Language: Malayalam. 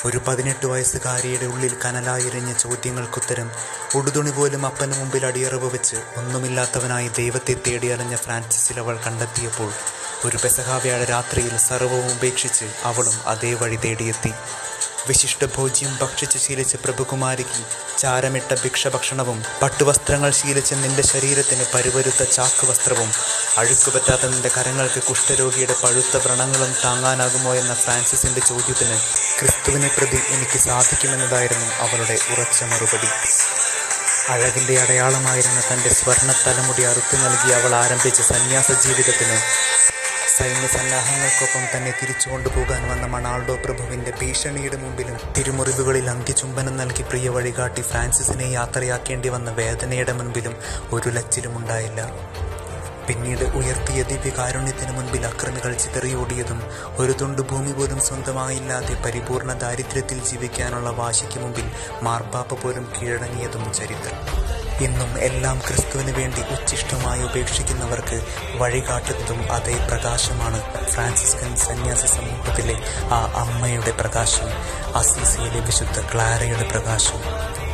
ഒരു പതിനെട്ട് വയസ്സുകാരിയുടെ ഉള്ളിൽ കനലായെറിഞ്ഞ ചോദ്യങ്ങൾക്കുത്തരം ഉടുതുണി പോലും അപ്പന് മുമ്പിൽ അടിയറവ് വെച്ച് ഒന്നുമില്ലാത്തവനായി ദൈവത്തെ തേടി അലഞ്ഞ ഫ്രാൻസിസിൽ അവൾ കണ്ടെത്തിയപ്പോൾ ഒരു പെസഹാവ്യാഴ രാത്രിയിൽ സർവവും ഉപേക്ഷിച്ച് അവളും അതേ വഴി തേടിയെത്തി വിശിഷ്ട ഭോജ്യം ഭക്ഷിച്ച് ശീലിച്ച പ്രഭുകുമാരിക്ക് ചാരമിട്ട ഭിക്ഷഭക്ഷണവും പട്ടുവസ്ത്രങ്ങൾ ശീലിച്ച നിന്റെ ശരീരത്തിന് പരുവരുത്ത ചാക്ക് വസ്ത്രവും അഴുക്കുപറ്റാത്ത നിന്റെ കരങ്ങൾക്ക് കുഷ്ഠരോഗിയുടെ പഴുത്ത വ്രണങ്ങളും താങ്ങാനാകുമോ എന്ന ഫ്രാൻസിസിന്റെ ചോദ്യത്തിന് ക്രിസ്തുവിനെ പ്രതി എനിക്ക് സാധിക്കുമെന്നതായിരുന്നു അവളുടെ ഉറച്ച മറുപടി അഴകിൻ്റെ അടയാളമായിരുന്ന തൻ്റെ സ്വർണ്ണ തലമുടി അറുത്തു നൽകി അവൾ ആരംഭിച്ച സന്യാസ ജീവിതത്തിന് സൈന്യസന്നാഹങ്ങൾക്കൊപ്പം തന്നെ തിരിച്ചു കൊണ്ടുപോകാൻ വന്ന മണാൾഡോ പ്രഭുവിന്റെ ഭീഷണിയുടെ മുമ്പിലും തിരുമുറിവുകളിൽ അന്ത്യചുംബനം നൽകി പ്രിയ വഴികാട്ടി ഫ്രാൻസിസിനെ യാത്രയാക്കേണ്ടി വന്ന വേദനയുടെ മുൻപിലും ഒരു ലച്ചിലും ഉണ്ടായില്ല പിന്നീട് ഉയർത്തിയ ദിവ്യകാരുണ്യത്തിന് മുൻപിൽ അക്രമികൾ ചിതറിയോടിയതും ഒരു തുണ്ട് ഭൂമി പോലും സ്വന്തമായില്ലാതെ പരിപൂർണ ദാരിദ്ര്യത്തിൽ ജീവിക്കാനുള്ള വാശിക്ക് മുമ്പിൽ മാർപ്പാപ്പ പോലും കീഴടങ്ങിയതും ചരിത്രം ഇന്നും എല്ലാം ക്രിസ്തുവിന് വേണ്ടി ഉച്ഛിഷ്ടമായി ഉപേക്ഷിക്കുന്നവർക്ക് വഴികാട്ടുന്നതും അതേ പ്രകാശമാണ് ഫ്രാൻസിസ്കൻ സന്യാസ സമൂഹത്തിലെ ആ അമ്മയുടെ പ്രകാശം അസീസിയിലെ വിശുദ്ധ ക്ലാരയുടെ പ്രകാശം